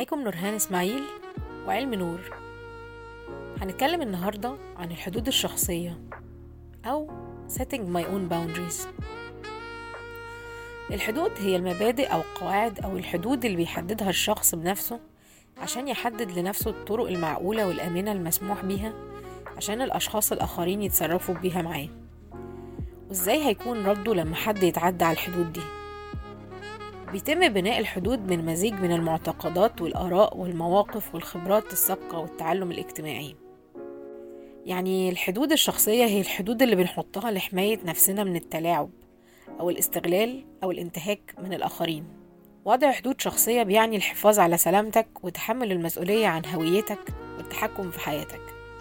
معاكم نورهان اسماعيل وعلم نور هنتكلم النهاردة عن الحدود الشخصية أو setting my own boundaries الحدود هي المبادئ أو القواعد أو الحدود اللي بيحددها الشخص بنفسه عشان يحدد لنفسه الطرق المعقولة والآمنة المسموح بيها عشان الأشخاص الآخرين يتصرفوا بيها معاه وإزاي هيكون رده لما حد يتعدى على الحدود دي بيتم بناء الحدود من مزيج من المعتقدات والآراء والمواقف والخبرات السابقة والتعلم الاجتماعي يعني الحدود الشخصية هي الحدود اللي بنحطها لحماية نفسنا من التلاعب أو الاستغلال أو الانتهاك من الآخرين وضع حدود شخصية بيعني الحفاظ على سلامتك وتحمل المسؤولية عن هويتك والتحكم في حياتك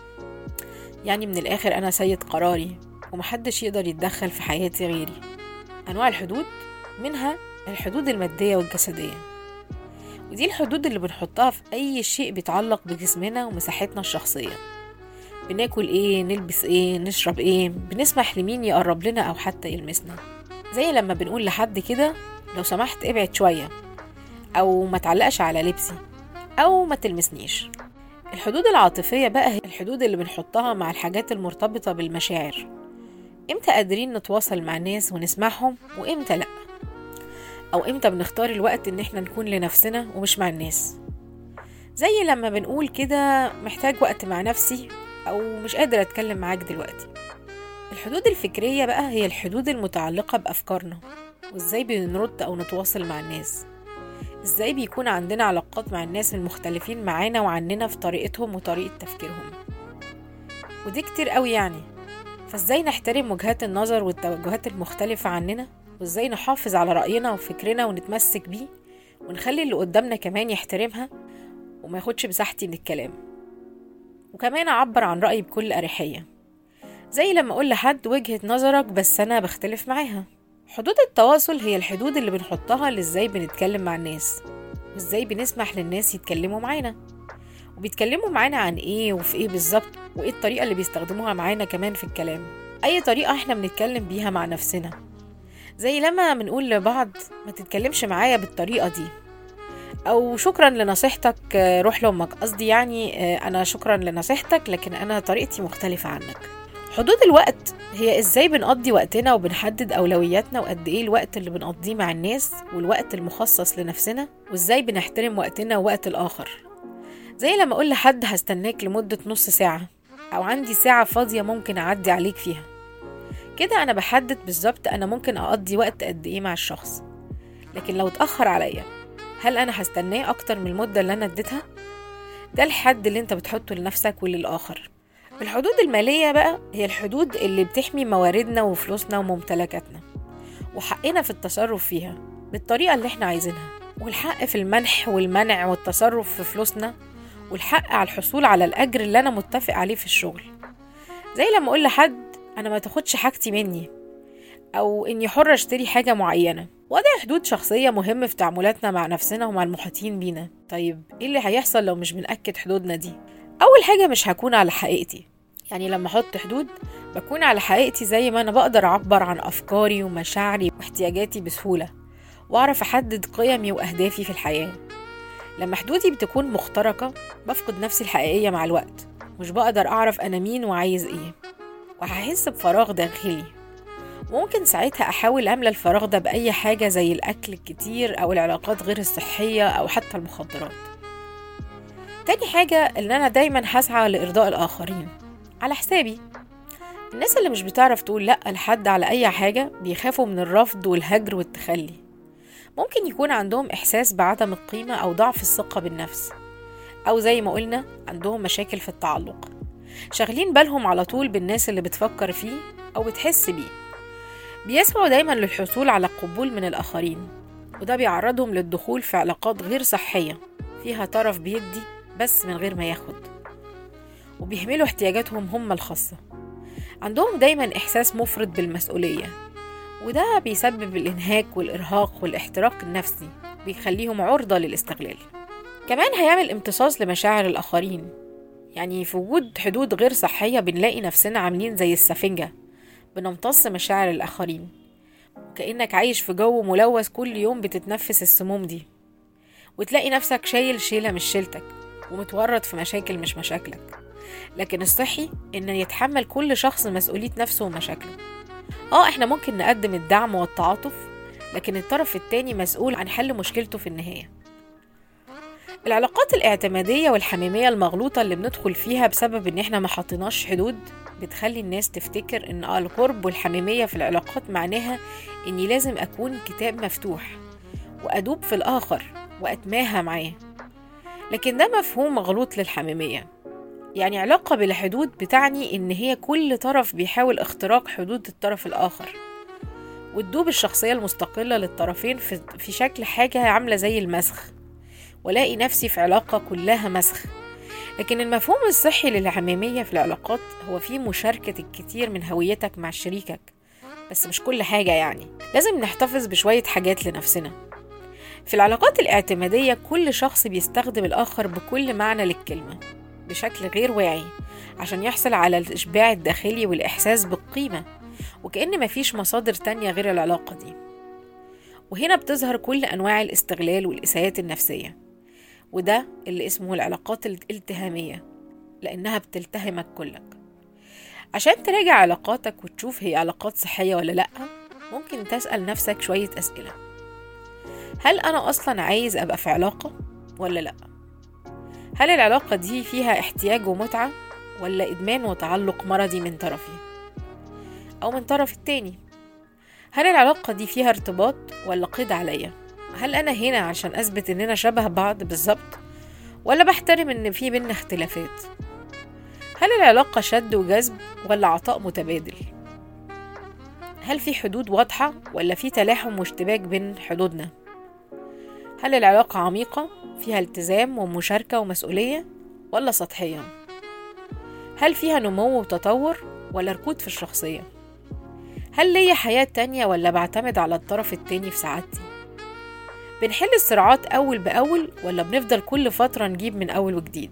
يعني من الآخر أنا سيد قراري ومحدش يقدر يتدخل في حياتي غيري أنواع الحدود منها الحدود المادية والجسدية ودي الحدود اللي بنحطها في أي شيء بيتعلق بجسمنا ومساحتنا الشخصية بناكل ايه نلبس ايه نشرب ايه بنسمح لمين يقرب لنا أو حتى يلمسنا زي لما بنقول لحد كده لو سمحت ابعد شوية أو ما تعلقش على لبسي أو ما تلمسنيش الحدود العاطفية بقى هي الحدود اللي بنحطها مع الحاجات المرتبطة بالمشاعر امتى قادرين نتواصل مع الناس ونسمعهم وامتى لأ أو إمتى بنختار الوقت إن إحنا نكون لنفسنا ومش مع الناس زي لما بنقول كده محتاج وقت مع نفسي أو مش قادر أتكلم معاك دلوقتي الحدود الفكرية بقى هي الحدود المتعلقة بأفكارنا وإزاي بنرد أو نتواصل مع الناس إزاي بيكون عندنا علاقات مع الناس المختلفين معانا وعننا في طريقتهم وطريقة تفكيرهم ودي كتير قوي يعني فإزاي نحترم وجهات النظر والتوجهات المختلفة عننا وازاي نحافظ على رأينا وفكرنا ونتمسك بيه ونخلي اللي قدامنا كمان يحترمها وما ياخدش مساحتي من الكلام وكمان أعبر عن رأيي بكل أريحية زي لما أقول لحد وجهة نظرك بس أنا بختلف معاها حدود التواصل هي الحدود اللي بنحطها لإزاي بنتكلم مع الناس وإزاي بنسمح للناس يتكلموا معانا وبيتكلموا معانا عن إيه وفي إيه بالظبط وإيه الطريقة اللي بيستخدموها معانا كمان في الكلام أي طريقة إحنا بنتكلم بيها مع نفسنا زي لما بنقول لبعض ما تتكلمش معايا بالطريقة دي أو شكرا لنصيحتك روح لأمك قصدي يعني أنا شكرا لنصيحتك لكن أنا طريقتي مختلفة عنك حدود الوقت هي إزاي بنقضي وقتنا وبنحدد أولوياتنا وقد إيه الوقت اللي بنقضيه مع الناس والوقت المخصص لنفسنا وإزاي بنحترم وقتنا ووقت الآخر زي لما أقول لحد هستناك لمدة نص ساعة أو عندي ساعة فاضية ممكن أعدي عليك فيها كده أنا بحدد بالظبط أنا ممكن أقضي وقت قد إيه مع الشخص لكن لو اتأخر عليا هل أنا هستناه أكتر من المدة اللي أنا اديتها؟ ده الحد اللي أنت بتحطه لنفسك وللآخر الحدود المالية بقى هي الحدود اللي بتحمي مواردنا وفلوسنا وممتلكاتنا وحقنا في التصرف فيها بالطريقة اللي احنا عايزينها والحق في المنح والمنع والتصرف في فلوسنا والحق على الحصول على الأجر اللي أنا متفق عليه في الشغل زي لما أقول لحد انا ما تاخدش حاجتي مني او اني حرة اشتري حاجة معينة وضع حدود شخصية مهم في تعاملاتنا مع نفسنا ومع المحيطين بينا طيب ايه اللي هيحصل لو مش بنأكد حدودنا دي اول حاجة مش هكون على حقيقتي يعني لما احط حدود بكون على حقيقتي زي ما انا بقدر اعبر عن افكاري ومشاعري واحتياجاتي بسهولة واعرف احدد قيمي واهدافي في الحياة لما حدودي بتكون مخترقة بفقد نفسي الحقيقية مع الوقت مش بقدر اعرف انا مين وعايز ايه وهحس بفراغ داخلي ممكن ساعتها أحاول أملى الفراغ ده بأي حاجة زي الأكل الكتير أو العلاقات غير الصحية أو حتى المخدرات تاني حاجة إن أنا دايما هسعى لإرضاء الآخرين على حسابي الناس اللي مش بتعرف تقول لأ لحد على أي حاجة بيخافوا من الرفض والهجر والتخلي ممكن يكون عندهم إحساس بعدم القيمة أو ضعف الثقة بالنفس أو زي ما قلنا عندهم مشاكل في التعلق شاغلين بالهم على طول بالناس اللي بتفكر فيه أو بتحس بيه بيسعوا دايما للحصول على القبول من الآخرين وده بيعرضهم للدخول في علاقات غير صحية فيها طرف بيدي بس من غير ما ياخد وبيهملوا احتياجاتهم هم الخاصة عندهم دايما إحساس مفرط بالمسؤولية وده بيسبب الإنهاك والإرهاق والاحتراق النفسي بيخليهم عرضة للاستغلال كمان هيعمل امتصاص لمشاعر الآخرين يعني في وجود حدود غير صحية بنلاقي نفسنا عاملين زي السفنجة بنمتص مشاعر الآخرين وكأنك عايش في جو ملوث كل يوم بتتنفس السموم دي وتلاقي نفسك شايل شيلة مش شيلتك ومتورط في مشاكل مش مشاكلك لكن الصحي إن يتحمل كل شخص مسؤولية نفسه ومشاكله اه احنا ممكن نقدم الدعم والتعاطف لكن الطرف التاني مسؤول عن حل مشكلته في النهاية العلاقات الاعتمادية والحميمية المغلوطة اللي بندخل فيها بسبب ان احنا ما حطيناش حدود بتخلي الناس تفتكر ان القرب والحميمية في العلاقات معناها اني لازم اكون كتاب مفتوح وادوب في الاخر واتماهى معاه لكن ده مفهوم مغلوط للحميمية يعني علاقة بلا حدود بتعني إن هي كل طرف بيحاول اختراق حدود الطرف الآخر وتدوب الشخصية المستقلة للطرفين في, في شكل حاجة عاملة زي المسخ ولاقي نفسي في علاقة كلها مسخ لكن المفهوم الصحي للعميمية في العلاقات هو في مشاركة الكتير من هويتك مع شريكك بس مش كل حاجة يعني لازم نحتفظ بشوية حاجات لنفسنا في العلاقات الاعتمادية كل شخص بيستخدم الآخر بكل معنى للكلمة بشكل غير واعي عشان يحصل على الإشباع الداخلي والإحساس بالقيمة وكأن مفيش مصادر تانية غير العلاقة دي وهنا بتظهر كل أنواع الاستغلال والإساءات النفسية وده اللي اسمه العلاقات الالتهامية لأنها بتلتهمك كلك عشان تراجع علاقاتك وتشوف هي علاقات صحية ولا لأ ممكن تسأل نفسك شوية أسئلة هل أنا أصلا عايز أبقى في علاقة ولا لأ؟ هل العلاقة دي فيها احتياج ومتعة ولا إدمان وتعلق مرضي من طرفي أو من طرف التاني هل العلاقة دي فيها ارتباط ولا قيد عليا هل أنا هنا عشان أثبت إننا شبه بعض بالظبط ولا بحترم إن في بينا اختلافات هل العلاقة شد وجذب ولا عطاء متبادل هل في حدود واضحة ولا في تلاحم واشتباك بين حدودنا هل العلاقة عميقة فيها التزام ومشاركة ومسؤولية ولا سطحية هل فيها نمو وتطور ولا ركود في الشخصية هل ليا حياة تانية ولا بعتمد على الطرف التاني في سعادتي بنحل الصراعات أول بأول ولا بنفضل كل فترة نجيب من أول وجديد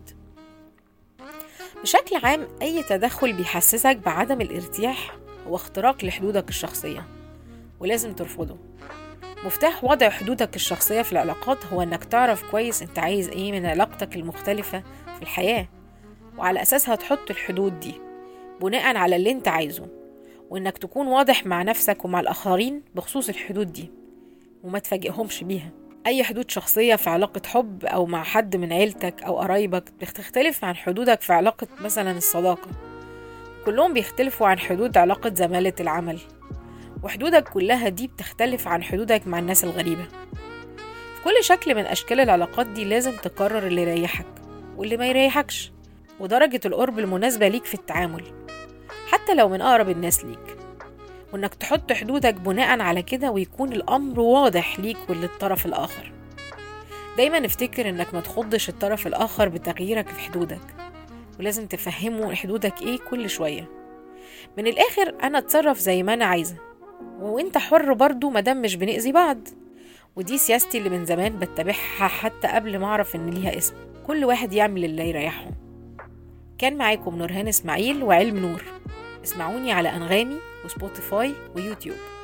بشكل عام أي تدخل بيحسسك بعدم الارتياح هو اختراق لحدودك الشخصية ولازم ترفضه مفتاح وضع حدودك الشخصية في العلاقات هو إنك تعرف كويس أنت عايز إيه من علاقتك المختلفة في الحياة وعلى أساسها تحط الحدود دي بناء على اللي أنت عايزه وإنك تكون واضح مع نفسك ومع الآخرين بخصوص الحدود دي وما تفاجئهمش بيها أي حدود شخصية في علاقة حب أو مع حد من عيلتك أو قرايبك بتختلف عن حدودك في علاقة مثلا الصداقة كلهم بيختلفوا عن حدود علاقة زمالة العمل وحدودك كلها دي بتختلف عن حدودك مع الناس الغريبة في كل شكل من أشكال العلاقات دي لازم تقرر اللي يريحك واللي ما يريحكش ودرجة القرب المناسبة ليك في التعامل حتى لو من أقرب الناس ليك وإنك تحط حدودك بناء على كده ويكون الأمر واضح ليك وللطرف الآخر دايما افتكر إنك ما تخضش الطرف الآخر بتغييرك في حدودك ولازم تفهمه حدودك إيه كل شوية من الآخر أنا أتصرف زي ما أنا عايزة وانت حر برضو مادام مش بنأذي بعض ودي سياستي اللي من زمان بتبعها حتى قبل ما اعرف ان ليها اسم كل واحد يعمل اللي يريحه كان معاكم نورهان اسماعيل وعلم نور اسمعوني على انغامي وسبوتيفاي ويوتيوب